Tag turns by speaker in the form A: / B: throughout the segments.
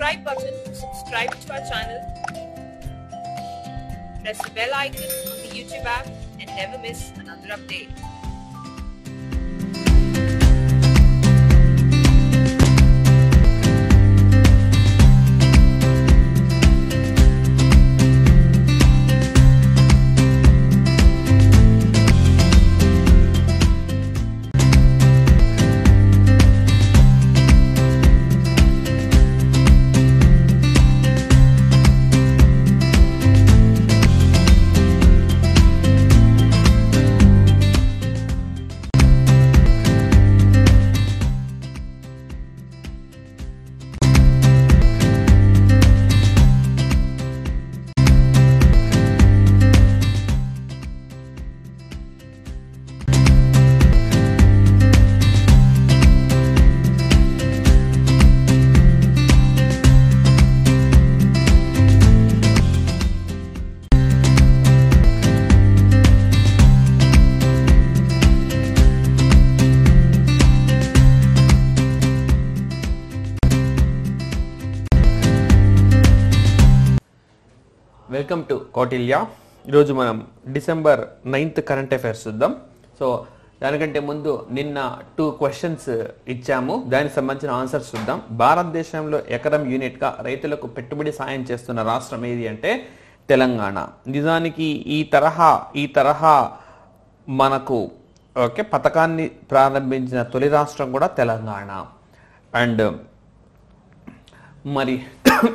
A: subscribe button to subscribe to our channel. Press the bell icon on the YouTube app and never miss another update.
B: Welcome to Kautilya ఈరోజు మనం December ninth current affairs చూద్దాం so దానికంటే ముందు నిన్న two questions ఇచ్చాము దానికి సంబంధించిన answers చూద్దాం భారతదేశంలో ఎకరం యూనిట్గా రైతులకు పెట్టుబడి సాయం చేస్తున్న రాష్ట్రం ఏది అంటే తెలంగాణ నిజానికి ఈ తరహా ఈ తరహా మనకు ఓకే పథకాన్ని ప్రారంభించిన తొలి రాష్ట్రం కూడా తెలంగాణ అండ్ మరి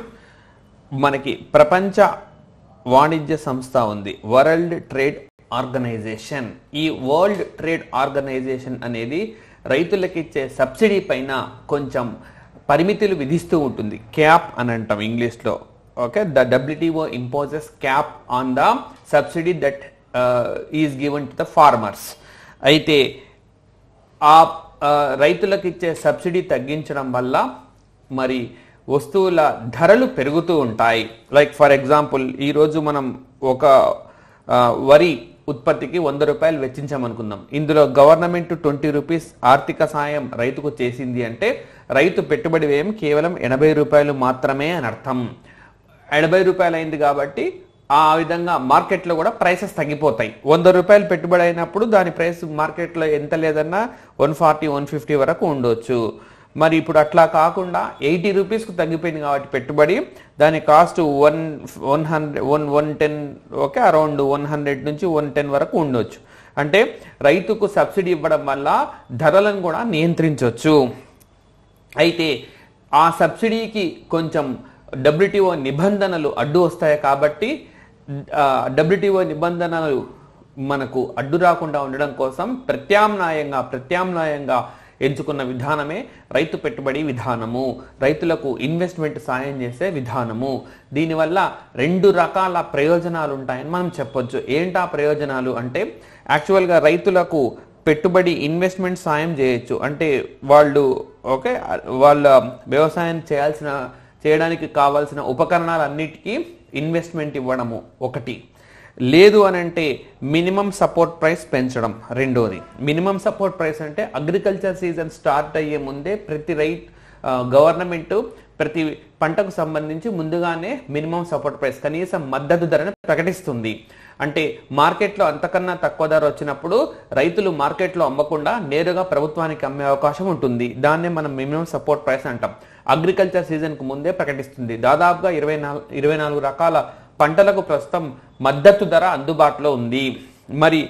B: మనకి ప్రపంచ వాణిజ్య సంస్థ ఉంది వరల్డ్ ట్రేడ్ ఆర్గనైజేషన్ ఈ వరల్డ్ ట్రేడ్ ఆర్గనైజేషన్ అనేది రైతులకు ఇచ్చే సబ్సిడీ పైన కొంచెం పరిమితులు విధిస్తూ ఉంటుంది క్యాప్ అని అంటాం ఇంగ్లీష్లో okay the WTO imposes cap on the subsidy that is given to the farmers అయితే ఆ ఆ, రైతులకు ఇచ్చే సబ్సిడీ తగ్గించడం వల్ల మరి వస్తువుల ధరలు పెరుగుతూ ఉంటాయి లైక్ ఫర్ ఎగ్జాంపుల్ ఈరోజు మనం ఒక ఆ, వరి ఉత్పత్తికి వంద రూపాయలు వెచ్చించామనుకుందాం ఇందులో గవర్నమెంట్ ట్వంటీ రూపీస్ ఆర్థిక సాయం రైతుకు చేసింది అంటే రైతు పెట్టుబడి వ్యయం కేవలం ఎనభై రూపాయలు మాత్రమే అని అర్థం ఎనభై రూపాయలు అయింది కాబట్టి ఆ విధంగా మార్కెట్లో కూడా ప్రైసెస్ తగ్గిపోతాయి వంద రూపాయలు పెట్టుబడి అయినప్పుడు దాని ప్రైస్ మార్కెట్లో ఎంత లేదన్నా వన్ ఫార్టీ వన్ ఫిఫ్టీ వరకు ఉండొచ్చు మరి ఇప్పుడు అట్లా కాకుండా ఎయిటీ రూపీస్కు తగ్గిపోయింది కాబట్టి పెట్టుబడి దాని cost one one hundred one one ten okay around one hundred నుంచి వన్ టెన్ వరకు ఉండొచ్చు అంటే రైతుకు సబ్సిడీ ఇవ్వడం వల్ల ధరలను కూడా నియంత్రించవచ్చు అయితే ఆ సబ్సిడీకి కొంచెం డబ్ల్యూటీఓ నిబంధనలు అడ్డు వస్తాయి కాబట్టి డబ్ల్యూటీఓ నిబంధనలు మనకు అడ్డు రాకుండా ఉండడం కోసం ప్రత్యామ్నాయంగా ప్రత్యామ్నాయంగా ఎంచుకున్న విధానమే రైతు పెట్టుబడి విధానము రైతులకు ఇన్వెస్ట్మెంట్ సాయం చేసే విధానము దీనివల్ల రెండు రకాల ప్రయోజనాలు ఉంటాయని మనం చెప్పొచ్చు ఏంటా ప్రయోజనాలు అంటే యాక్చువల్గా రైతులకు పెట్టుబడి ఇన్వెస్ట్మెంట్ సాయం చేయొచ్చు అంటే వాళ్ళు ఓకే వాళ్ళ వ్యవసాయం చేయాల్సిన చేయడానికి కావాల్సిన ఉపకరణాలన్నిటికీ ఇన్వెస్ట్మెంట్ ఇవ్వడము ఒకటి లేదు అని అంటే మినిమం సపోర్ట్ ప్రైస్ పెంచడం రెండోది మినిమం సపోర్ట్ ప్రైస్ అంటే అగ్రికల్చర్ సీజన్ స్టార్ట్ అయ్యే ముందే ప్రతి రైట్ గవర్నమెంట్ ప్రతి పంటకు సంబంధించి ముందుగానే మినిమం సపోర్ట్ ప్రైస్ కనీసం మద్దతు ధరను ప్రకటిస్తుంది అంటే మార్కెట్లో అంతకన్నా తక్కువ ధర వచ్చినప్పుడు రైతులు మార్కెట్లో అమ్మకుండా నేరుగా ప్రభుత్వానికి అమ్మే అవకాశం ఉంటుంది దాన్నే మనం మినిమం సపోర్ట్ ప్రైస్ అంటాం అగ్రికల్చర్ సీజన్కు ముందే ప్రకటిస్తుంది దాదాపుగా ఇరవై నాలుగు ఇరవై నాలుగు రకాల పంటలకు ప్రస్తుతం మద్దతు ధర అందుబాటులో ఉంది మరి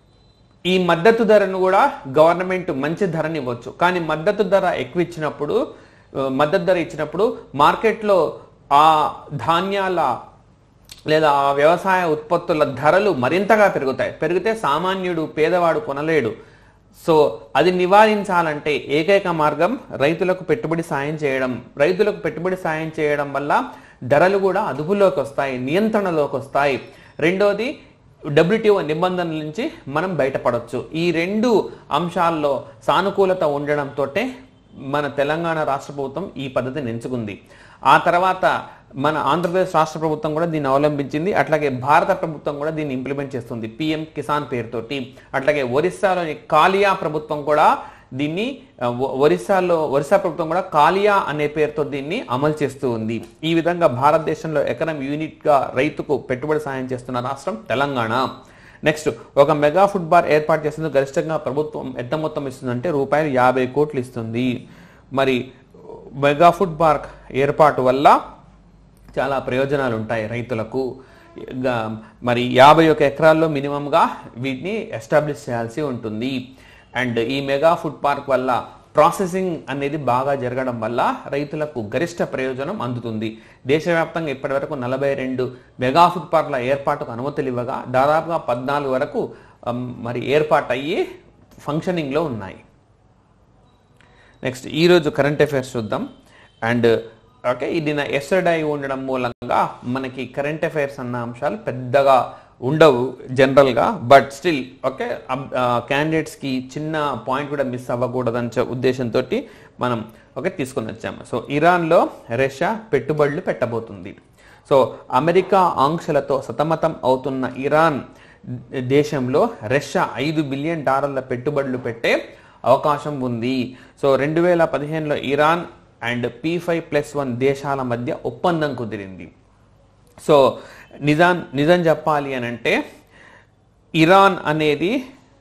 B: ఈ మద్దతు ధరను కూడా గవర్నమెంట్ మంచి ధరని ఇవ్వచ్చు కానీ మద్దతు ధర ఎక్కువ ఇచ్చినప్పుడు ఆ, మద్దతు ధర ఇచ్చినప్పుడు మార్కెట్లో ఆ ధాన్యాల లేదా ఆ వ్యవసాయ ఉత్పత్తుల ధరలు మరింతగా పెరుగుతాయి పెరిగితే సామాన్యుడు పేదవాడు కొనలేడు సో అది నివారించాలంటే ఏకైక మార్గం రైతులకు పెట్టుబడి సాయం చేయడం రైతులకు పెట్టుబడి సాయం చేయడం వల్ల ధరలు కూడా అదుపులోకి వస్తాయి నియంత్రణలోకి వస్తాయి రెండోది డబ్ల్యూటీఓ నిబంధనల నుంచి మనం బయటపడవచ్చు ఈ రెండు అంశాల్లో సానుకూలత ఉండడంతో మన తెలంగాణ రాష్ట్ర ప్రభుత్వం ఈ పద్ధతిని ఎంచుకుంది ఆ తర్వాత మన ఆంధ్రప్రదేశ్ రాష్ట్ర ప్రభుత్వం కూడా దీన్ని అవలంబించింది అట్లాగే భారత ప్రభుత్వం కూడా దీన్ని ఇంప్లిమెంట్ చేస్తుంది పిఎం కిసాన్ పేరుతోటి అట్లాగే ఒరిస్సాలోని కాలియా ప్రభుత్వం కూడా దీన్ని ఆ, ఒ- ఒరిస్సాలో ఒరిస్సా ప్రభుత్వం కూడా కాలియా అనే పేరుతో దీన్ని అమలు చేస్తూ ఉంది ఈ విధంగా భారతదేశంలో ఎకరం యూనిట్గా రైతుకు పెట్టుబడి సాయం చేస్తున్న రాష్ట్రం తెలంగాణ నెక్స్ట్ ఒక మెగా ఫుడ్ బార్ ఏర్పాటు చేసేందుకు గరిష్టంగా ప్రభుత్వం ఎంత మొత్తం ఇస్తుందంటే రూపాయలు యాభై కోట్లు ఇస్తుంది మరి మెగా ఫుడ్ పార్క్ ఏర్పాటు వల్ల చాలా ప్రయోజనాలు ఉంటాయి రైతులకు గా- మరి యాభై ఒక ఎకరాల్లో మినిమంగా వీటిని ఎస్టాబ్లిష్ చేయాల్సి ఉంటుంది అండ్ ఈ మెగా ఫుడ్ పార్క్ వల్ల ప్రాసెసింగ్ అనేది బాగా జరగడం వల్ల రైతులకు గరిష్ట ప్రయోజనం అందుతుంది దేశవ్యాప్తంగా ఇప్పటివరకు నలభై రెండు మెగా ఫుడ్ పార్క్ల ఏర్పాటుకు అనుమతులు ఇవ్వగా దాదాపుగా పద్నాలుగు వరకు అమ్, మరి ఏర్పాటు అయ్యి ఫంక్షనింగ్లో ఉన్నాయి నెక్స్ట్ ఈరోజు కరెంట్ అఫైర్స్ చూద్దాం అండ్ ఓకే ఇది నా ఎస్టర్డే ఉండడం మూలంగా మనకి కరెంట్ అఫైర్స్ అన్న అంశాలు పెద్దగా ఉండవు జనరల్గా బట్ స్టిల్ ఓకే క్యాండిడేట్స్కి చిన్న పాయింట్ కూడా మిస్ అవ్వకూడదని చె- ఉద్దేశంతో మనం ఓకే తీసుకొని వచ్చాము సో ఇరాన్లో రష్యా పెట్టుబడులు పెట్టబోతుంది సో అమెరికా ఆంక్షలతో సతమతం అవుతున్న ఇరాన్ దేశంలో రష్యా ఐదు బిలియన్ డాలర్ల పెట్టుబడులు పెట్టే అవకాశం ఉంది సో రెండు వేల పదిహేనులో Iran and P five plus one దేశాల మధ్య ఒప్పందం కుదిరింది సో నిజాం నిజం చెప్పాలి అని అంటే ఇరాన్ అనేది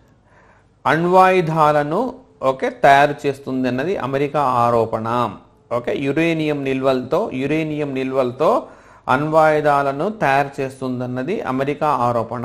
B: అణ్వాయుధాలను ఓకే తయారు చేస్తుంది అన్నది అమెరికా ఆరోపణ ఓకే యురేనియం నిల్వలతో యురేనియం నిల్వలతో అణ్వాయుధాలను తయారు చేస్తుందన్నది అమెరికా ఆరోపణ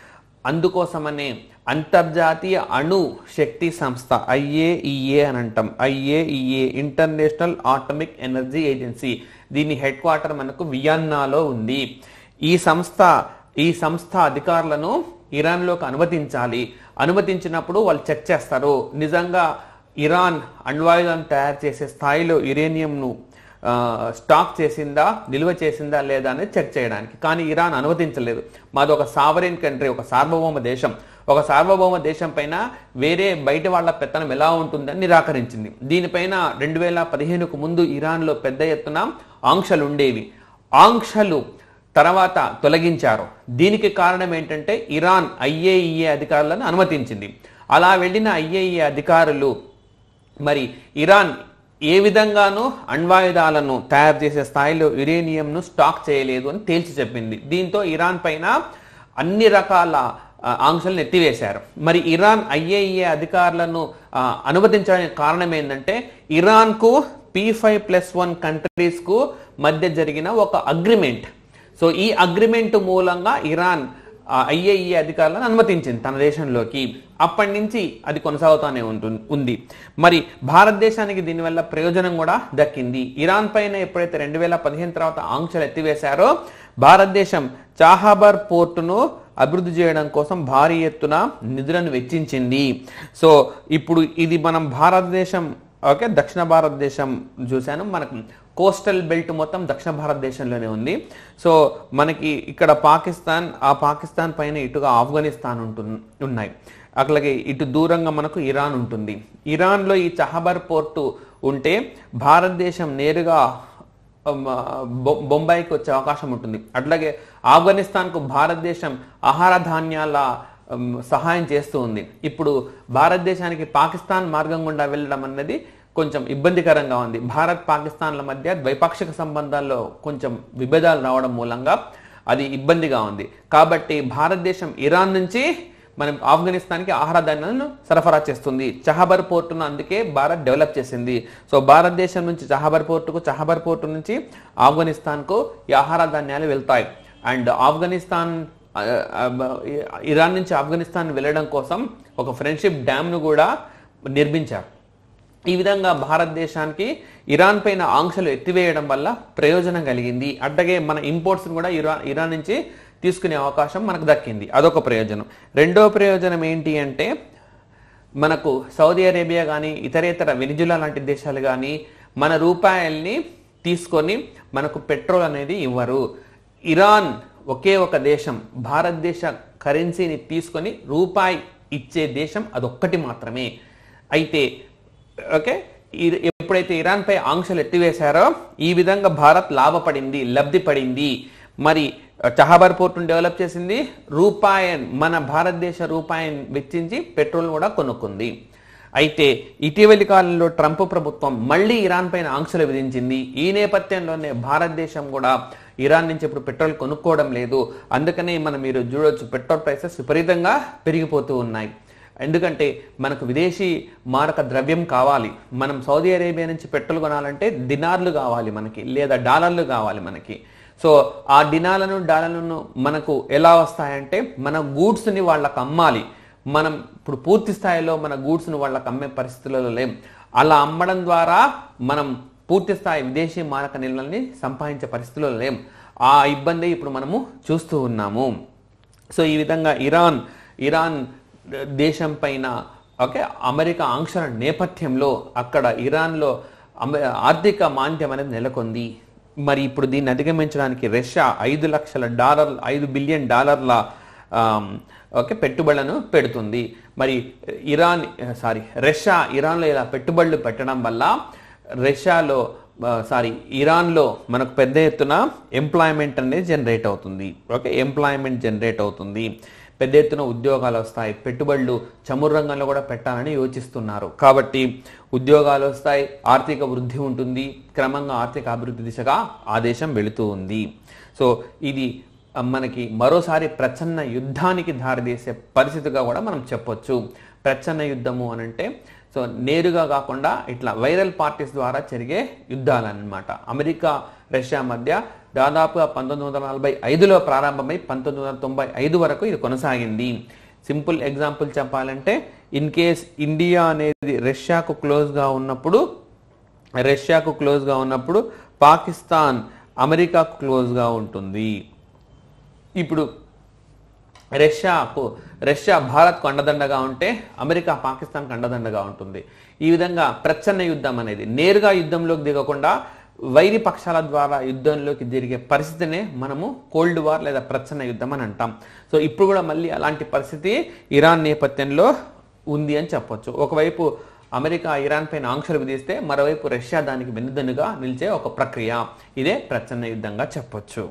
B: అందుకోసమనే అంతర్జాతీయ అణు శక్తి సంస్థ ఐఏఈఏ అని అంటాం IAEA international atomic energy agency దీని హెడ్ క్వార్టర్ మనకు వియన్నాలో ఉంది ఈ సంస్థ ఈ సంస్థ అధికారులను ఇరాన్లోకి అనుమతించాలి అనుమతించినప్పుడు వాళ్ళు చెక్ చేస్తారు నిజంగా ఇరాన్ అణ్వాయుధం తయారు చేసే స్థాయిలో యురేనియంను ఆ, స్టాక్ చేసిందా నిల్వ చేసిందా లేదా అనేది చెక్ చేయడానికి కానీ ఇరాన్ అనుమతించలేదు మాది ఒక సావరెన్ కంట్రీ ఒక సార్వభౌమ దేశం ఒక సార్వభౌమ దేశం పైన వేరే బయట వాళ్ళ పెత్తనం ఎలా ఉంటుందని నిరాకరించింది దీనిపైన రెండు వేల పదిహేనుకు ముందు ఇరాన్లో పెద్ద ఎత్తున ఆంక్షలు ఉండేవి ఆంక్షలు తర్వాత తొలగించారు దీనికి కారణం ఏంటంటే ఇరాన్ ఐఏఈఏ అధికారులను అనుమతించింది అలా వెళ్ళిన ఐఏఈఏ అధికారులు మరి ఇరాన్ ఏ విధంగానూ అణ్వాయుధాలను తయారు చేసే స్థాయిలో యురేనియంను స్టాక్ చేయలేదు అని తేల్చి చెప్పింది దీంతో ఇరాన్ పైన అన్ని రకాల ఆ, ఆంక్షలను ఎత్తివేశారు మరి ఇరాన్ ఐఏఈఏ అధికారులను ఆ, అనుమతించడానికి కారణం ఏంటంటే ఇరాన్కు పీ ఫైవ్ ప్లస్ వన్ కంట్రీస్కు మధ్య జరిగిన ఒక అగ్రిమెంట్ సో ఈ అగ్రిమెంట్ మూలంగా ఇరాన్ ఐఏఈ అధికారులను అనుమతించింది తన దేశంలోకి అప్పటి నుంచి అది కొనసాగుతూనే ఉంటుంది ఉంది మరి భారతదేశానికి దీనివల్ల ప్రయోజనం కూడా దక్కింది ఇరాన్ పైన ఎప్పుడైతే రెండు వేల పదిహేను తర్వాత ఆంక్షలు ఎత్తివేశారో భారతదేశం చాహాబర్ పోర్టును అభివృద్ధి చేయడం కోసం భారీ ఎత్తున నిధులను వెచ్చించింది సో ఇప్పుడు ఇది మనం భారతదేశం ఓకే దక్షిణ భారతదేశం చూశాను మనకు కోస్టల్ బెల్ట్ మొత్తం దక్షిణ భారతదేశంలోనే ఉంది సో మనకి ఇక్కడ పాకిస్తాన్ ఆ పాకిస్తాన్ పైన ఇటుగా ఆఫ్ఘనిస్తాన్ ఉంటుంది ఉన్నాయి అట్లాగే ఇటు దూరంగా మనకు ఇరాన్ ఉంటుంది ఇరాన్లో ఈ చహబర్ పోర్టు ఉంటే భారతదేశం నేరుగా ఉమ్, బొ- బొంబాయికి వచ్చే అవకాశం ఉంటుంది అట్లాగే ఆఫ్ఘనిస్తాన్కు భారతదేశం ఆహార ధాన్యాల ఉమ్, సహాయం చేస్తూ ఉంది ఇప్పుడు భారతదేశానికి పాకిస్తాన్ మార్గం గుండా వెళ్ళడం అన్నది కొంచెం ఇబ్బందికరంగా ఉంది భారత్ పాకిస్తాన్ల మధ్య ద్వైపాక్షిక సంబంధాల్లో కొంచెం విభేదాలు రావడం మూలంగా అది ఇబ్బందిగా ఉంది కాబట్టి భారతదేశం ఇరాన్ నుంచి మనం ఆఫ్ఘనిస్తాన్కి ఆహార ధాన్యాలను సరఫరా చేస్తుంది చహబర్ పోర్టును అందుకే భారత్ డెవలప్ చేసింది సో భారతదేశం నుంచి చహబర్ పోర్టుకు చహబర్ పోర్టు నుంచి ఆఫ్ఘనిస్తాన్కు ఈ ఆహార ధాన్యాలు వెళ్తాయి అండ్ ఆఫ్ఘనిస్తాన్ ఆ, ఆ, ఇరాన్ నుంచి ఆఫ్ఘనిస్తాన్ వెళ్ళడం కోసం ఒక ఫ్రెండ్షిప్ డ్యామ్ను కూడా నిర్మించారు ఈ విధంగా భారతదేశానికి ఇరాన్ పైన ఆంక్షలు ఎత్తివేయడం వల్ల ప్రయోజనం కలిగింది అట్లాగే మన ఇంపోర్ట్స్ కూడా ఇరాన్ ఇరాన్ నుంచి తీసుకునే అవకాశం మనకు దక్కింది అదొక ప్రయోజనం రెండో ప్రయోజనం ఏంటి అంటే మనకు సౌదీ అరేబియా కానీ ఇతరేతర వెనిజులా లాంటి దేశాలు కానీ మన రూపాయల్ని తీసుకొని మనకు పెట్రోల్ అనేది ఇవ్వరు ఇరాన్ ఒకే ఒక దేశం భారతదేశ కరెన్సీని తీసుకొని రూపాయి ఇచ్చే దేశం అదొక్కటి మాత్రమే అయితే ఓకే ఇ- ఎప్పుడైతే ఇరాన్ పై ఆంక్షలు ఎత్తివేశారో ఈ విధంగా భారత్ లాభపడింది లబ్ధి పడింది మరి చహాబర్ పోర్టును డెవలప్ చేసింది రూపాయన్ మన భారతదేశ రూపాయన్ వెచ్చించి పెట్రోల్ కూడా కొనుక్కుంది అయితే ఇటీవలి కాలంలో ట్రంప్ ప్రభుత్వం మళ్ళీ ఇరాన్ పైన ఆంక్షలు విధించింది ఈ నేపథ్యంలోనే భారతదేశం కూడా ఇరాన్ నుంచి ఇప్పుడు పెట్రోల్ కొనుక్కోవడం లేదు అందుకనే మనం మీరు చూడొచ్చు పెట్రోల్ ప్రైసెస్ విపరీతంగా పెరిగిపోతూ ఉన్నాయి ఎందుకంటే మనకు విదేశీ మారక ద్రవ్యం కావాలి మనం సౌదీ అరేబియా నుంచి పెట్రోల్ కొనాలంటే దినార్లు కావాలి మనకి లేదా డాలర్లు కావాలి మనకి సో ఆ డినాలను డాలర్లను మనకు ఎలా వస్తాయంటే మన గూడ్స్ని వాళ్ళకి అమ్మాలి మనం ఇప్పుడు పూర్తి స్థాయిలో మన గూడ్స్ను వాళ్ళకి అమ్మే పరిస్థితులలో లేం అలా అమ్మడం ద్వారా మనం పూర్తి స్థాయి విదేశీ మారక నిల్వల్ని సంపాదించే పరిస్థితుల్లో లేం ఆ ఇబ్బంది ఇప్పుడు మనము చూస్తూ ఉన్నాము సో ఈ విధంగా ఇరాన్ ఇరాన్ దేశం పైన ఓకే అమెరికా ఆంక్షల నేపథ్యంలో అక్కడ ఇరాన్లో అమె ఆర్థిక మాంద్యం అనేది నెలకొంది మరి ఇప్పుడు దీన్ని అధిగమించడానికి రష్యా ఐదు లక్షల డాలర్ ఐదు బిలియన్ డాలర్ల ఆమ్, ఓకే పెట్టుబడులను పెడుతుంది మరి ఇరాన్ సారీ రష్యా ఇరాన్లో ఇలా పెట్టుబడులు పెట్టడం వల్ల రష్యాలో ఆ, సారీ ఇరాన్లో మనకు పెద్ద ఎత్తున ఎంప్లాయ్మెంట్ అనేది జనరేట్ అవుతుంది ఓకే ఎంప్లాయ్మెంట్ జనరేట్ అవుతుంది పెద్ద ఎత్తున ఉద్యోగాలు వస్తాయి పెట్టుబడులు చమురు రంగంలో కూడా పెట్టాలని యోచిస్తున్నారు కాబట్టి ఉద్యోగాలు వస్తాయి ఆర్థిక వృద్ధి ఉంటుంది క్రమంగా ఆర్థిక అభివృద్ధి దిశగా ఆ దేశం వెళుతూ ఉంది సో ఇది ఆ, మనకి మరోసారి ప్రచ్ఛన్న యుద్ధానికి దారితీసే పరిస్థితిగా కూడా మనం చెప్పొచ్చు ప్రచ్ఛన్న యుద్ధము అని అంటే సో నేరుగా కాకుండా ఇట్లా వైరల్ పార్టీస్ ద్వారా జరిగే యుద్ధాలన్నమాట అమెరికా రష్యా మధ్య దాదాపుగా పంతొమ్మిది వందల నలభై ఐదులో ప్రారంభమై పంతొమ్మిది వందల తొంభై ఐదు వరకు ఇది కొనసాగింది సింపుల్ ఎగ్జాంపుల్ చెప్పాలంటే ఇన్ కేస్ ఇండియా అనేది రష్యాకు క్లోజ్గా ఉన్నప్పుడు రష్యాకు క్లోజ్గా ఉన్నప్పుడు పాకిస్తాన్ అమెరికాకు క్లోజ్గా ఉంటుంది ఇప్పుడు రష్యాకు రష్యా భారత్కు అండదండగా ఉంటే అమెరికా పాకిస్తాన్కు అండదండగా ఉంటుంది ఈ విధంగా ప్రచ్ఛన్న యుద్ధం అనేది నేరుగా యుద్ధంలోకి దిగకుండా వైరి పక్షాల ద్వారా యుద్ధంలోకి జరిగే పరిస్థితినే మనము కోల్డ్ వార్ లేదా ప్రచ్ఛన్న యుద్ధం అని అంటాం సో ఇప్పుడు కూడా మళ్ళీ అలాంటి పరిస్థితి ఇరాన్ నేపథ్యంలో ఉంది అని చెప్పొచ్చు ఒకవైపు అమెరికా ఇరాన్ పైన ఆంక్షలు విధిస్తే మరోవైపు రష్యా దానికి వెన్నుదన్నుగా నిలిచే ఒక ప్రక్రియ ఇదే ప్రచ్ఛన్న యుద్ధంగా చెప్పొచ్చు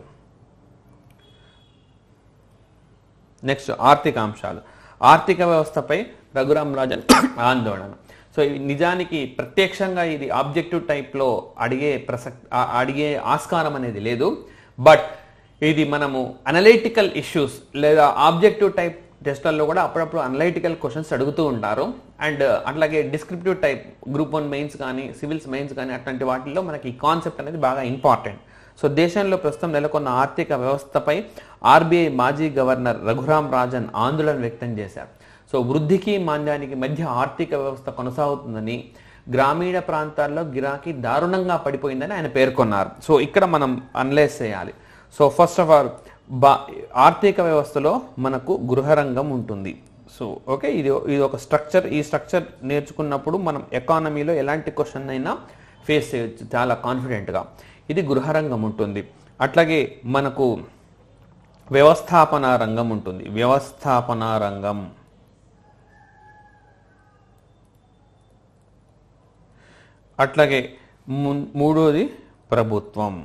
B: నెక్స్ట్ ఆర్థిక అంశాలు ఆర్థిక వ్యవస్థపై రఘురామ్ రాజన్ ఆందోళన సో ఇవి నిజానికి ప్రత్యక్షంగా ఇది ఆబ్జెక్టివ్ టైప్లో అడిగే ప్రసక్ ఆ- అడిగే ఆస్కారం అనేది లేదు బట్ ఇది మనము అనలైటికల్ ఇష్యూస్ లేదా ఆబ్జెక్టివ్ టైప్ టెస్ట్లలో కూడా అప్పుడప్పుడు అనలైటికల్ క్వశ్చన్స్ అడుగుతూ ఉంటారు అండ్ అట్లాగే descriptive type group one mains కానీ సివిల్స్ మెయిన్స్ కానీ అట్లాంటి వాటిల్లో మనకి ఈ కాన్సెప్ట్ అనేది బాగా ఇంపార్టెంట్ సో దేశంలో ప్రస్తుతం నెలకొన్న ఆర్థిక వ్యవస్థపై ఆర్బీఐ మాజీ గవర్నర్ రఘురామ్ రాజన్ ఆందోళన వ్యక్తం చేశారు సో వృద్ధికి మాంద్యానికి మధ్య ఆర్థిక వ్యవస్థ కొనసాగుతుందని గ్రామీణ ప్రాంతాల్లో గిరాకీ దారుణంగా పడిపోయిందని ఆయన పేర్కొన్నారు సో ఇక్కడ మనం అనలైజ్ చేయాలి సో ఫస్ట్ ఆఫ్ ఆల్ బా ఆర్థిక వ్యవస్థలో మనకు గృహరంగం ఉంటుంది సో ఓకే ఇది ఇది ఒక స్ట్రక్చర్ ఈ స్ట్రక్చర్ నేర్చుకున్నప్పుడు మనం ఎకానమీలో ఎలాంటి క్వశ్చన్ అయినా ఫేస్ చేయొచ్చు చాలా కాన్ఫిడెంట్గా ఇది గృహరంగం ఉంటుంది అట్లాగే మనకు వ్యవస్థాపన రంగం ఉంటుంది వ్యవస్థాపన రంగం అట్లాగే ము- మూడోది ప్రభుత్వం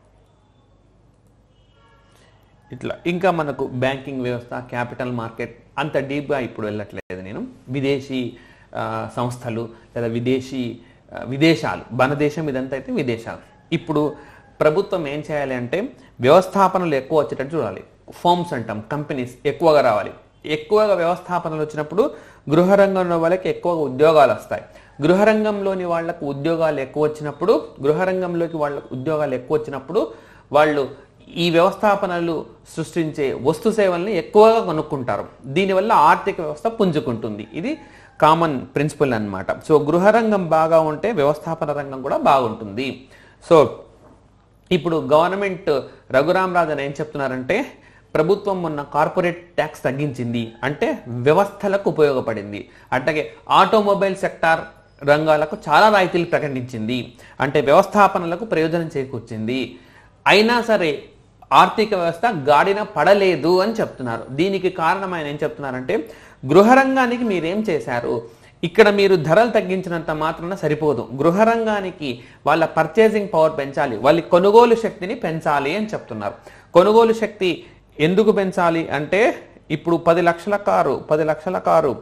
B: ఇట్లా ఇంకా మనకు బ్యాంకింగ్ వ్యవస్థ క్యాపిటల్ మార్కెట్ అంత డీప్గా ఇప్పుడు వెళ్ళట్లేదు నేను విదేశీ ఆ, సంస్థలు లేదా విదేశీ ఆ, విదేశాలు మన దేశం ఇదంతా అయితే విదేశాలు ఇప్పుడు ప్రభుత్వం ఏం చేయాలి అంటే వ్యవస్థాపనలు ఎక్కువ వచ్చేటట్టు చూడాలి ఫార్మ్స్ అంటాం కంపెనీస్ ఎక్కువగా రావాలి ఎక్కువగా వ్యవస్థాపనలు వచ్చినప్పుడు గృహరంగంలో వాళ్ళకి ఎక్కువగా ఉద్యోగాలు వస్తాయి గృహరంగంలోని వాళ్ళకు ఉద్యోగాలు ఎక్కువ వచ్చినప్పుడు గృహరంగంలోకి వాళ్ళకు ఉద్యోగాలు ఎక్కువ వచ్చినప్పుడు వాళ్ళు ఈ వ్యవస్థాపనలు సృష్టించే వస్తు సేవల్ని ఎక్కువగా కొనుక్కుంటారు దీనివల్ల ఆర్థిక వ్యవస్థ పుంజుకుంటుంది ఇది కామన్ ప్రిన్సిపల్ అన్నమాట సో గృహరంగం బాగా ఉంటే వ్యవస్థాపన రంగం కూడా బాగుంటుంది సో ఇప్పుడు గవర్నమెంట్ రఘురామ్ రాజన్ ఏం చెప్తున్నారంటే ప్రభుత్వం మొన్న కార్పొరేట్ ట్యాక్స్ తగ్గించింది అంటే వ్యవస్థలకు ఉపయోగపడింది అట్లాగే ఆటోమొబైల్ సెక్టార్ రంగాలకు చాలా రాయితీలు ప్రకటించింది అంటే వ్యవస్థాపనలకు ప్రయోజనం చేకూర్చింది అయినా సరే ఆర్థిక వ్యవస్థ గాడిన పడలేదు అని చెప్తున్నారు దీనికి కారణం ఆయన ఏం చెప్తున్నారంటే గృహరంగానికి మీరేం చేశారు ఇక్కడ మీరు ధరలు తగ్గించినంత మాత్రాన సరిపోదు గృహరంగానికి వాళ్ళ పర్చేసింగ్ పవర్ పెంచాలి వాళ్ళ కొనుగోలు శక్తిని పెంచాలి అని చెప్తున్నారు కొనుగోలు శక్తి ఎందుకు పెంచాలి అంటే ఇప్పుడు పది లక్షల కారు పది లక్షల కారు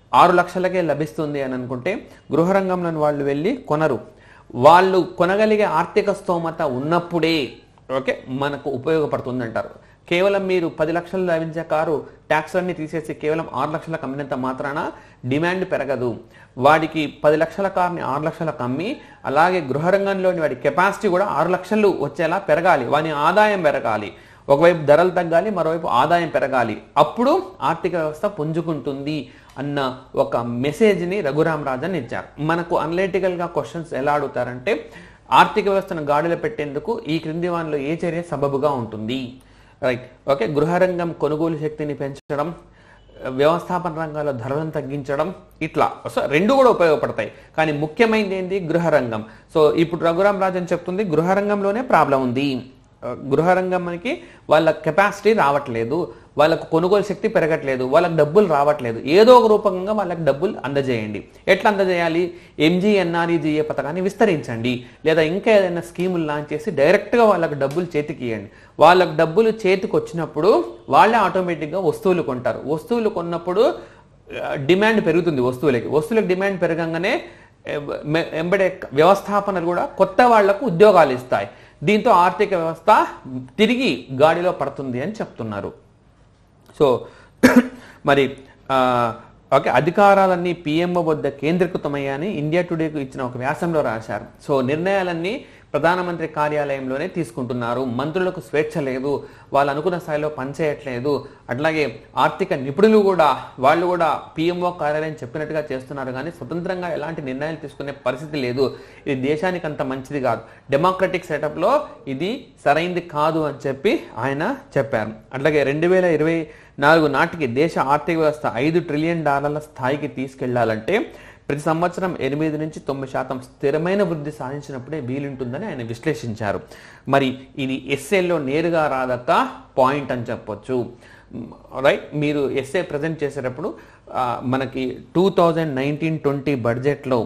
B: ఆరు లక్షలకే లభిస్తుంది అని అనుకుంటే గృహ రంగంలోని వాళ్ళు వెళ్ళి కొనరు వాళ్ళు కొనగలిగే ఆర్థిక స్తోమత ఉన్నప్పుడే ఓకే మనకు ఉపయోగపడుతుంది అంటారు కేవలం మీరు పది లక్షలు లభించే కారు ట్యాక్స్ అన్ని తీసేసి కేవలం ఆరు లక్షలకు అమ్మినంత మాత్రాన డిమాండ్ పెరగదు వాడికి పది లక్షల కార్ని ఆరు లక్షలకు అమ్మి అలాగే గృహ రంగంలోని వాడి కెపాసిటీ కూడా ఆరు లక్షలు వచ్చేలా పెరగాలి వాని ఆదాయం పెరగాలి ఒకవైపు ధరలు తగ్గాలి మరోవైపు ఆదాయం పెరగాలి అప్పుడు ఆర్థిక వ్యవస్థ పుంజుకుంటుంది అన్న ఒక మెసేజ్ని రఘురామ్ రాజన్ ఇచ్చారు మనకు అనలిటికల్గా క్వశ్చన్స్ ఎలా అడుగుతారంటే ఆర్థిక వ్యవస్థను గాడిలో పెట్టేందుకు ఈ క్రింది వానిలో ఏ చర్య సబబుగా ఉంటుంది రైట్ ఓకే గృహరంగం కొనుగోలు శక్తిని పెంచడం వ్యవస్థాపన రంగాల్లో ధరలను తగ్గించడం ఇట్లా సో రెండు కూడా ఉపయోగపడతాయి కానీ ముఖ్యమైనది ఏంటి గృహరంగం సో ఇప్పుడు రఘురామ్ రాజన్ చెప్తుంది గృహరంగంలోనే ప్రాబ్లం ఉంది ఆ, గృహరంగం మనకి వాళ్ళ కెపాసిటీ రావట్లేదు వాళ్ళకు కొనుగోలు శక్తి పెరగట్లేదు వాళ్ళకి డబ్బులు రావట్లేదు ఏదో ఒక రూపంగా వాళ్ళకి డబ్బులు అందజేయండి ఎట్లా అందజేయాలి ఎంజీఎన్ఆర్ఈజీఏ పథకాన్ని విస్తరించండి లేదా ఇంకా ఏదైనా స్కీములు లాంచ్ చేసి డైరెక్ట్గా వాళ్ళకి డబ్బులు చేతికి ఇవ్వండి వాళ్ళకి డబ్బులు చేతికి వచ్చినప్పుడు వాళ్ళే ఆటోమేటిక్గా వస్తువులు కొంటారు వస్తువులు కొన్నప్పుడు ఆ, డిమాండ్ పెరుగుతుంది వస్తువులకి వస్తువులకు డిమాండ్ పెరగంగానే ఎ- మె- ఎంబడే వ్యవస్థాపనలు కూడా కొత్త వాళ్లకు ఉద్యోగాలు ఇస్తాయి దీంతో ఆర్థిక వ్యవస్థ తిరిగి గాడిలో పడుతుంది అని చెప్తున్నారు సో మరి ఆ, ఓకే అధికారాలన్నీ పిఎంఓ వద్ద కేంద్రీకృతమయ్యాయని ఇండియా టుడేకు ఇచ్చిన ఒక వ్యాసంలో రాశారు సో నిర్ణయాలన్నీ ప్రధానమంత్రి కార్యాలయంలోనే తీసుకుంటున్నారు మంత్రులకు స్వేచ్ఛ లేదు వాళ్ళు అనుకున్న స్థాయిలో పనిచేయట్లేదు అట్లాగే ఆర్థిక నిపుణులు కూడా వాళ్ళు కూడా పిఎంఓ కార్యాలయం చెప్పినట్టుగా చేస్తున్నారు కానీ స్వతంత్రంగా ఎలాంటి నిర్ణయాలు తీసుకునే పరిస్థితి లేదు ఇది దేశానికి అంత మంచిది కాదు డెమోక్రటిక్ సెటప్లో ఇది సరైంది కాదు అని చెప్పి ఆయన చెప్పారు అట్లాగే రెండు వేల ఇరవై నాలుగు నాటికి దేశ ఆర్థిక వ్యవస్థ ఐదు ట్రిలియన్ డాలర్ల స్థాయికి తీసుకెళ్లాలంటే ప్రతి సంవత్సరం ఎనిమిది నుంచి తొమ్మిది శాతం స్థిరమైన వృద్ధి సాధించినప్పుడే వీలుంటుందని ఆయన విశ్లేషించారు మరి ఇది ఎస్ఏలో నేరుగా రాదక్క పాయింట్ అని చెప్పొచ్చు రైట్ మీరు ఎస్ఏ ప్రజెంట్ చేసేటప్పుడు ఆ, మనకి టూ థౌజండ్ నైన్టీన్ ట్వంటీ బడ్జెట్లో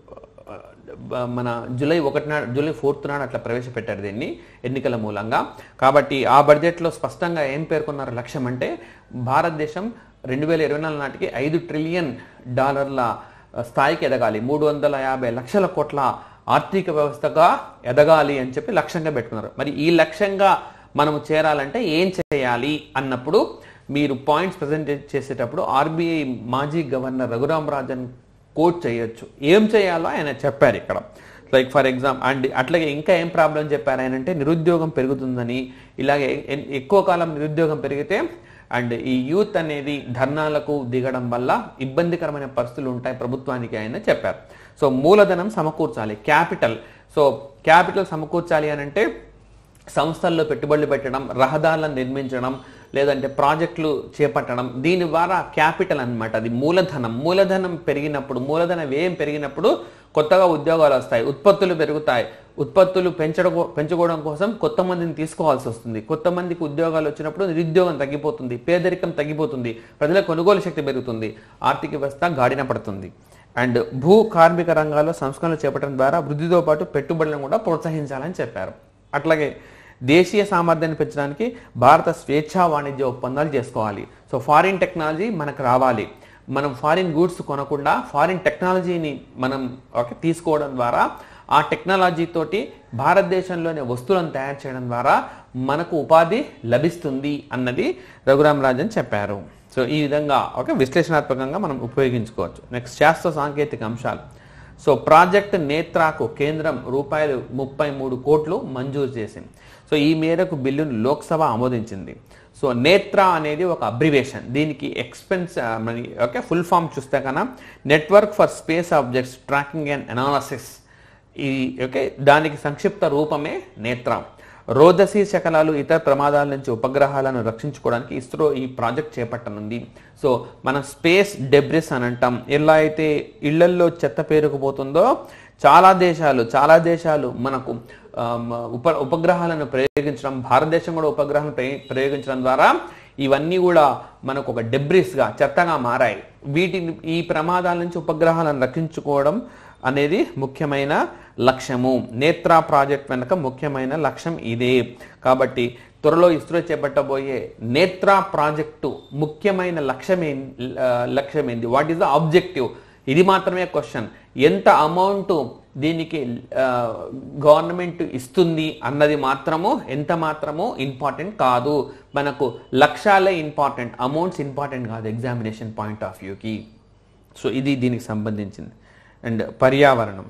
B: బ- మన జూలై ఒకటి నాడు జూలై ఫోర్త్ నాడు అట్లా ప్రవేశపెట్టారు దీన్ని ఎన్నికల మూలంగా కాబట్టి ఆ బడ్జెట్లో స్పష్టంగా ఏం పేర్కొన్నారు లక్ష్యం అంటే భారతదేశం రెండు వేల ఇరవై నాలుగు నాటికి ఐదు ట్రిలియన్ డాలర్ల స్థాయికి ఎదగాలి మూడు వందల యాభై లక్షల కోట్ల ఆర్థిక వ్యవస్థగా ఎదగాలి అని చెప్పి లక్ష్యంగా పెట్టుకున్నారు మరి ఈ లక్ష్యంగా మనము చేరాలంటే ఏం చేయాలి అన్నప్పుడు మీరు పాయింట్స్ ప్రజెంట్ చేసేటప్పుడు ఆర్బీఐ మాజీ గవర్నర్ రఘురామ్ రాజన్ కోట్ చేయొచ్చు ఏం చేయాలో ఆయన చెప్పారు ఇక్కడ లైక్ ఫర్ ఎగ్జామ్ అండ్ అట్లాగే ఇంకా ఏం ప్రాబ్లం చెప్పారు ఆయన అంటే నిరుద్యోగం పెరుగుతుందని ఇలాగే ఎన్- ఎక్కువ కాలం నిరుద్యోగం పెరిగితే అండ్ ఈ యూత్ అనేది ధర్నాలకు దిగడం వల్ల ఇబ్బందికరమైన పరిస్థితులు ఉంటాయి ప్రభుత్వానికి ఆయన చెప్పారు సో మూలధనం సమకూర్చాలి క్యాపిటల్ సో క్యాపిటల్ సమకూర్చాలి అని అంటే సంస్థల్లో పెట్టుబడులు పెట్టడం రహదారులను నిర్మించడం లేదంటే ప్రాజెక్టులు చేపట్టడం దీని ద్వారా క్యాపిటల్ అన్నమాట అది మూలధనం మూలధనం పెరిగినప్పుడు మూలధన వ్యయం పెరిగినప్పుడు కొత్తగా ఉద్యోగాలు వస్తాయి ఉత్పత్తులు పెరుగుతాయి ఉత్పత్తులు పెంచడం పెంచుకోవడం కోసం కొత్త మందిని తీసుకోవాల్సి వస్తుంది కొత్త మందికి ఉద్యోగాలు వచ్చినప్పుడు నిరుద్యోగం తగ్గిపోతుంది పేదరికం తగ్గిపోతుంది ప్రజల కొనుగోలు శక్తి పెరుగుతుంది ఆర్థిక వ్యవస్థ గాడిన పడుతుంది అండ్ భూ కార్మిక రంగాల్లో సంస్కరణలు చేపట్టడం ద్వారా వృద్ధితో పాటు పెట్టుబడులను కూడా ప్రోత్సహించాలని చెప్పారు అట్లాగే దేశీయ సామర్థ్యాన్ని పెంచడానికి భారత స్వేచ్ఛా వాణిజ్య ఒప్పందాలు చేసుకోవాలి సో ఫారిన్ టెక్నాలజీ మనకు రావాలి మనం ఫారిన్ గూడ్స్ కొనకుండా ఫారిన్ టెక్నాలజీని మనం ఓకే తీసుకోవడం ద్వారా ఆ టెక్నాలజీ తోటి భారతదేశంలోని వస్తువులను తయారు చేయడం ద్వారా మనకు ఉపాధి లభిస్తుంది అన్నది రఘురామ్ రాజన్ చెప్పారు సో ఈ విధంగా ఒక విశ్లేషణాత్మకంగా మనం ఉపయోగించుకోవచ్చు నెక్స్ట్ శాస్త్ర సాంకేతిక అంశాలు సో ప్రాజెక్ట్ నేత్రాకు కేంద్రం రూపాయలు ముప్పై మూడు కోట్లు మంజూరు చేసింది సో ఈ మేరకు బిల్లును లోక్సభ ఆమోదించింది సో నేత్ర అనేది ఒక అబ్రివేషన్ దీనికి ఎక్స్పెన్స్ ఓకే ఫుల్ ఫామ్ చూస్తే కన్నా network for space objects tracking and analysis ఈ ఓకే దానికి సంక్షిప్త రూపమే నేత్రం రోదసి శకలాలు ఇతర ప్రమాదాల నుంచి ఉపగ్రహాలను రక్షించుకోవడానికి ఇస్రో ఈ ప్రాజెక్ట్ చేపట్టనుంది సో మనం స్పేస్ డెబ్రిస్ అని అంటాం ఎలా అయితే ఇళ్లల్లో చెత్త పేరుకుపోతుందో చాలా దేశాలు చాలా దేశాలు మనకు ఆమ్, ఉప ఉపగ్రహాలను ప్రయోగించడం భారతదేశం కూడా ఉపగ్రహాలను ప్రయోగి- ప్రయోగించడం ద్వారా ఇవన్నీ కూడా మనకు ఒక డెబ్రిస్గా చెత్తగా మారాయి వీటిని ఈ ప్రమాదాల నుంచి ఉపగ్రహాలను రక్షించుకోవడం అనేది ముఖ్యమైన లక్ష్యము నేత్ర ప్రాజెక్ట్ వెనుక ముఖ్యమైన లక్ష్యం ఇదే కాబట్టి త్వరలో ఇస్రో చేపట్టబోయే నేత్ర ప్రాజెక్టు ముఖ్యమైన లక్ష్యం ఏం ఆ, లక్ష్యం ఏంది వాట్ ఈస్ ద ఆబ్జెక్టివ్ ఇది మాత్రమే క్వశ్చన్ ఎంత అమౌంట్ దీనికి గవర్నమెంట్ ఇస్తుంది అన్నది మాత్రము ఎంత మాత్రము ఇంపార్టెంట్ కాదు మనకు లక్ష్యాలే ఇంపార్టెంట్ అమౌంట్స్ ఇంపార్టెంట్ కాదు ఎగ్జామినేషన్ పాయింట్ ఆఫ్ వ్యూకి సో ఇది దీనికి సంబంధించింది అండ్ పర్యావరణం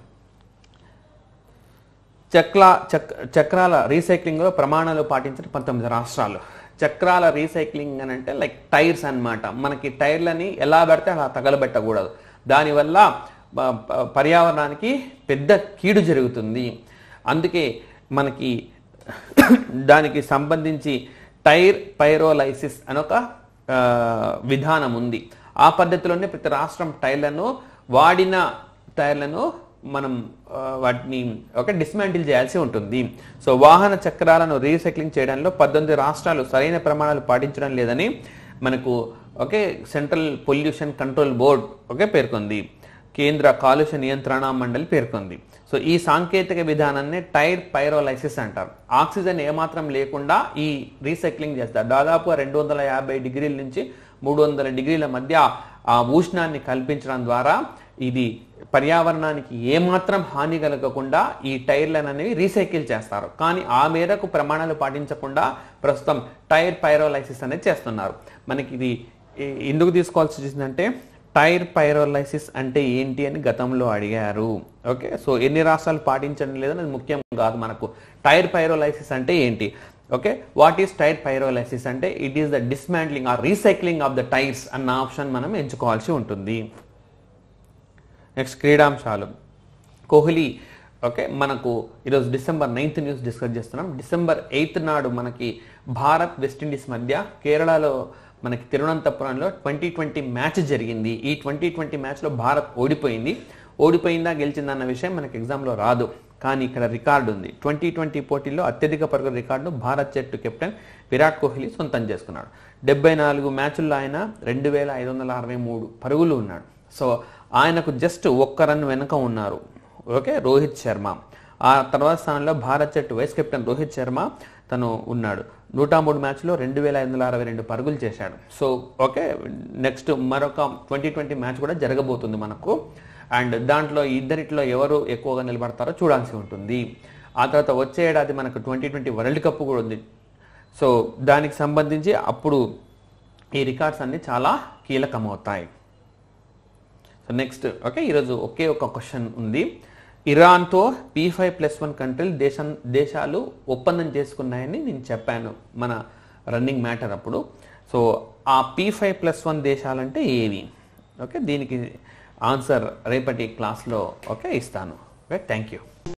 B: చక్ర చక్ చక్రాల రీసైక్లింగ్లో ప్రమాణాలు పాటించిన పంతొమ్మిది రాష్ట్రాలు చక్రాల రీసైక్లింగ్ అని అంటే లైక్ టైర్స్ అన్నమాట మనకి టైర్లని ఎలా పెడితే అలా తగలబెట్టకూడదు దానివల్ల ప- ప- పర్యావరణానికి పెద్ద కీడు జరుగుతుంది అందుకే మనకి దానికి సంబంధించి టైర్ పైరోలైసిస్ అని ఒక ఆ, విధానం ఉంది ఆ పద్ధతిలోనే ప్రతి రాష్ట్రం టైర్లను వాడిన టైర్లను మనం ఆ, వాటిని ఒక డిస్మాంటిల్ చేయాల్సి ఉంటుంది సో వాహన చక్రాలను రీసైక్లింగ్ చేయడంలో పద్దెనిమిది రాష్ట్రాలు సరైన ప్రమాణాలు పాటించడం లేదని మనకు okay central pollution control board okay పేర్కొంది కేంద్ర కాలుష్య నియంత్రణ మండలి పేర్కొంది సో ఈ సాంకేతిక విధానాన్ని టైర్ పైరోలైసిస్ అంటారు ఆక్సిజన్ ఏమాత్రం లేకుండా ఈ రీసైక్లింగ్ చేస్తారు దాదాపు రెండు వందల యాభై డిగ్రీల నుంచి మూడు వందల డిగ్రీల మధ్య ఆ ఉష్ణాన్ని కల్పించడం ద్వారా ఇది పర్యావరణానికి ఏమాత్రం హాని కలగకుండా ఈ టైర్లను అనేవి రీసైకిల్ చేస్తారు కానీ ఆ మేరకు ప్రమాణాలు పాటించకుండా ప్రస్తుతం టైర్ పైరోలైసిస్ అనేది చేస్తున్నారు మనకి ఇది ఏ- ఎందుకు తీసుకోవాల్సి వచ్చిందంటే టైర్ పైరోలైసిస్ అంటే ఏంటి అని గతంలో అడిగారు ఓకే సో ఎన్ని రాష్ట్రాలు పాటించడం లేదని అది ముఖ్యం కాదు మనకు టైర్ పైరోలైసిస్ అంటే ఏంటి okay what is tyre pyrolysis అంటే it is the dismantling or recycling of the tyres అన్న ఆప్షన్ మనం ఎంచుకోవాల్సి ఉంటుంది నెక్స్ట్ క్రీడాంశాలు కోహ్లీ ఓకే మనకు ఈరోజు డిసెంబర్ నైన్త్ న్యూస్ డిస్కస్ చేస్తున్నాం డిసెంబర్ ఎయిత్ నాడు మనకి భారత్ వెస్టిండీస్ మధ్య కేరళలో మనకి తిరువనంతపురంలో ట్వంటీ ట్వంటీ మ్యాచ్ జరిగింది ఈ ట్వంటీ ట్వంటీ మ్యాచ్లో భారత్ ఓడిపోయింది ఓడిపోయిందా గెలిచిందా అన్న విషయం మనకి ఎగ్జామ్లో రాదు కానీ ఇక్కడ రికార్డు ఉంది ట్వంటీ ట్వంటీ పోటీల్లో అత్యధిక పరుగుల రికార్డును భారత్ జట్టు కెప్టెన్ విరాట్ కోహ్లీ సొంతం చేసుకున్నాడు డెబ్బై నాలుగు మ్యాచుల్లో ఆయన రెండు వేల ఐదు వందల అరవై మూడు పరుగులు ఉన్నాడు సో ఆయనకు జస్ట్ ఒక్క రన్ వెనుక ఉన్నారు ఓకే రోహిత్ శర్మ ఆ తర్వాత స్థానంలో భారత్ జట్టు వైస్ కెప్టెన్ రోహిత్ శర్మ తను ఉన్నాడు నూట మూడు మ్యాచ్లో రెండు వేల ఐదు వందల అరవై రెండు పరుగులు చేశాడు సో ఓకే నెక్స్ట్ మరొక ట్వంటీ ట్వంటీ మ్యాచ్ కూడా జరగబోతుంది మనకు అండ్ దాంట్లో ఇద్దరిట్లో ఎవరు ఎక్కువగా నిలబడతారో చూడాల్సి ఉంటుంది ఆ తర్వాత వచ్చే ఏడాది మనకు ట్వంటీ ట్వంటీ వరల్డ్ కప్ కూడా ఉంది సో దానికి సంబంధించి అప్పుడు ఈ రికార్డ్స్ అన్ని చాలా కీలకమవుతాయి సో నెక్స్ట్ ఓకే ఈరోజు ఒకే ఒక క్వశ్చన్ ఉంది ఇరాన్తో పీ ఫైవ్ ప్లస్ వన్ కంట్రీలు దేశం దేశాలు ఒప్పందం చేసుకున్నాయని నేను చెప్పాను మన రన్నింగ్ మ్యాటర్ అప్పుడు సో ఆ పీ ఫైవ్ ప్లస్ వన్ దేశాలంటే ఏవి ఓకే దీనికి ఆన్సర్ రేపటి క్లాస్లో ఓకే ఇస్తాను ఓకే థ్యాంక్ యూ